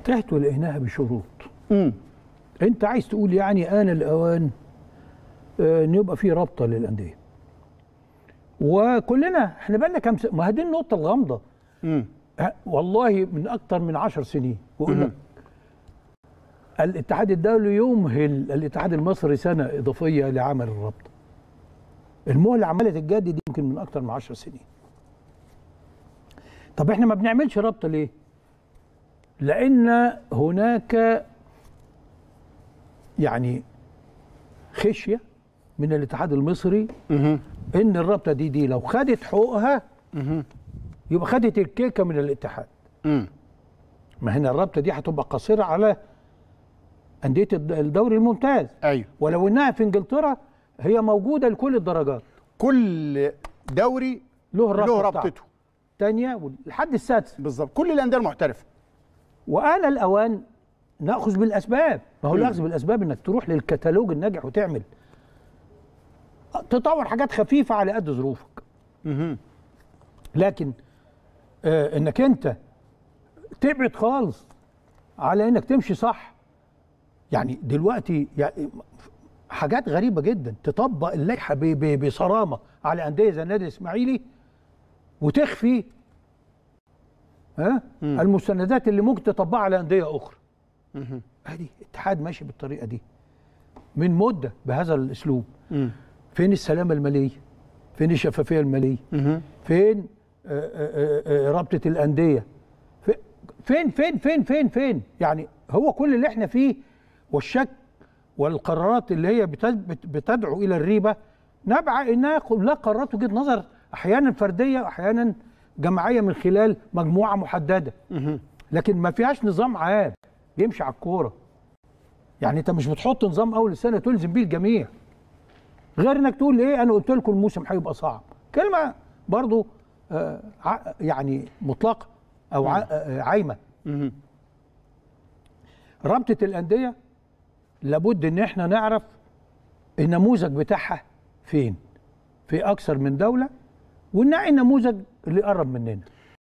الحكايه ولقيناها بشروط امم انت عايز تقول يعني انا الاوان آه، ان يبقى في رابطه للانديه وكلنا احنا بقالنا كام سنه ما هي دي النقطه الغامضه امم ها، والله من اكتر من عشر سنين بقول لك مم. الاتحاد الدولي يمهل الاتحاد المصري سنه اضافيه لعمل الرابطه المهله عماله تتجدد يمكن من اكتر من عشر سنين طب احنا ما بنعملش رابطه ليه لان هناك يعني خشيه من الاتحاد المصري امم ان الرابطه دي دي لو خدت حقوقها امم يبقى خدت الكيكه من الاتحاد امم ما هنا الرابطه دي هتبقى قاصره على انديه الد- الدوري الممتاز ايوه ولو انها في انجلترا هي موجوده لكل الدرجات كل دوري له الرابطه له بتاعته. رابطته تانية لحد السادس بالظبط كل الانديه المحترفه وآن الأوان نأخذ بالأسباب ما هو مم. الأخذ بالأسباب إنك تروح للكتالوج الناجح وتعمل تطور حاجات خفيفة على قد ظروفك امم لكن آه إنك أنت تبعد خالص على إنك تمشي صح يعني دلوقتي يعني حاجات غريبة جدا تطبق اللائحة ب- ب- بصرامة على أندية زي النادي الإسماعيلي وتخفي ها مم. المستندات اللي ممكن تطبقها على أندية أخرى امم ادي اتحاد ماشي بالطريقه دي من مده بهذا الاسلوب امم فين السلامه الماليه فين الشفافيه الماليه امم فين آه، آه، آه، رابطه الانديه في- فين فين فين فين فين يعني هو كل اللي احنا فيه والشك والقرارات اللي هي بت- بت- بتدعو الى الريبه نبع انها كلها قرارات وجهه نظر احيانا فرديه واحيانا جماعيه من خلال مجموعه محدده امم لكن ما فيهاش نظام عام يمشي على الكوره يعني انت مش بتحط نظام اول السنه تلزم بيه الجميع غير انك تقول ايه انا قلت لكم الموسم هيبقى صعب كلمه برضو آه ع- يعني مطلقه او ع- آه، عايمه امم رابطه الانديه لابد ان احنا نعرف النموذج بتاعها فين في اكثر من دوله ونلاقي النموذج اللي قرب مننا